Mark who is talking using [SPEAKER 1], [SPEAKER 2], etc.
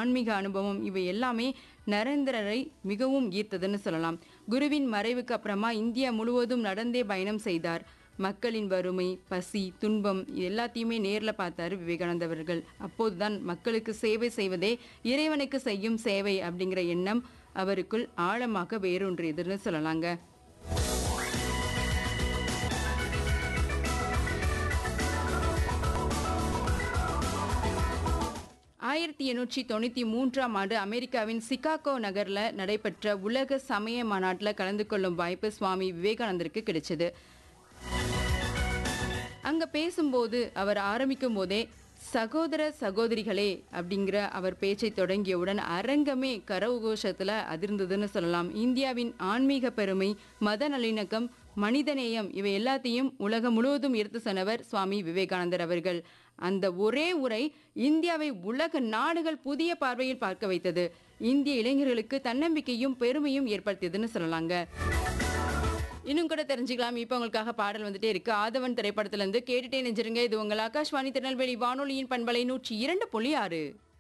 [SPEAKER 1] ஆன்மீக அனுபவம் இவை எல்லாமே நரேந்திரரை மிகவும் ஈர்த்ததுன்னு சொல்லலாம் குருவின் மறைவுக்கு அப்புறமா இந்தியா முழுவதும் நடந்தே பயணம் செய்தார் மக்களின் வறுமை பசி துன்பம் இது எல்லாத்தையுமே நேரில் பார்த்தாரு விவேகானந்த அவர்கள் அப்போதுதான் மக்களுக்கு சேவை செய்வதே இறைவனுக்கு செய்யும் சேவை அப்படிங்கிற எண்ணம் அவருக்குள் ஆழமாக வேரூன்றியதுன்னு சொல்லலாங்க ஆயிரத்தி எண்ணூற்றி தொண்ணூற்றி மூன்றாம் ஆண்டு அமெரிக்காவின் சிகாகோ நகரில் நடைபெற்ற உலக சமய மாநாட்டில் கலந்து கொள்ளும் வாய்ப்பு சுவாமி விவேகானந்தருக்கு கிடைச்சது அங்க பேசும்போது அவர் ஆரம்பிக்கும் போதே சகோதர சகோதரிகளே அப்படிங்கிற அவர் பேச்சை தொடங்கியவுடன் அரங்கமே கரகோஷத்துல அதிர்ந்ததுன்னு சொல்லலாம் இந்தியாவின் ஆன்மீக பெருமை மத நல்லிணக்கம் மனிதநேயம் இவை எல்லாத்தையும் உலகம் முழுவதும் எடுத்து சொன்னவர் சுவாமி விவேகானந்தர் அவர்கள் அந்த ஒரே உரை இந்தியாவை உலக நாடுகள் புதிய பார்வையில் பார்க்க வைத்தது இந்திய இளைஞர்களுக்கு தன்னம்பிக்கையும் பெருமையும் ஏற்படுத்தியதுன்னு சொல்லலாங்க இன்னும் கூட தெரிஞ்சுக்கலாம் இப்போ உங்களுக்காக பாடல் வந்துட்டே இருக்கு ஆதவன் திரைப்படத்துல இருந்து கேட்டுட்டே நெஞ்சிருங்க இது உங்கள் ஆகாஷ்வாணி திருநெல்வேலி வானொலியின் பண்பலை நூற்றி இரண்டு புள்ளி ஆறு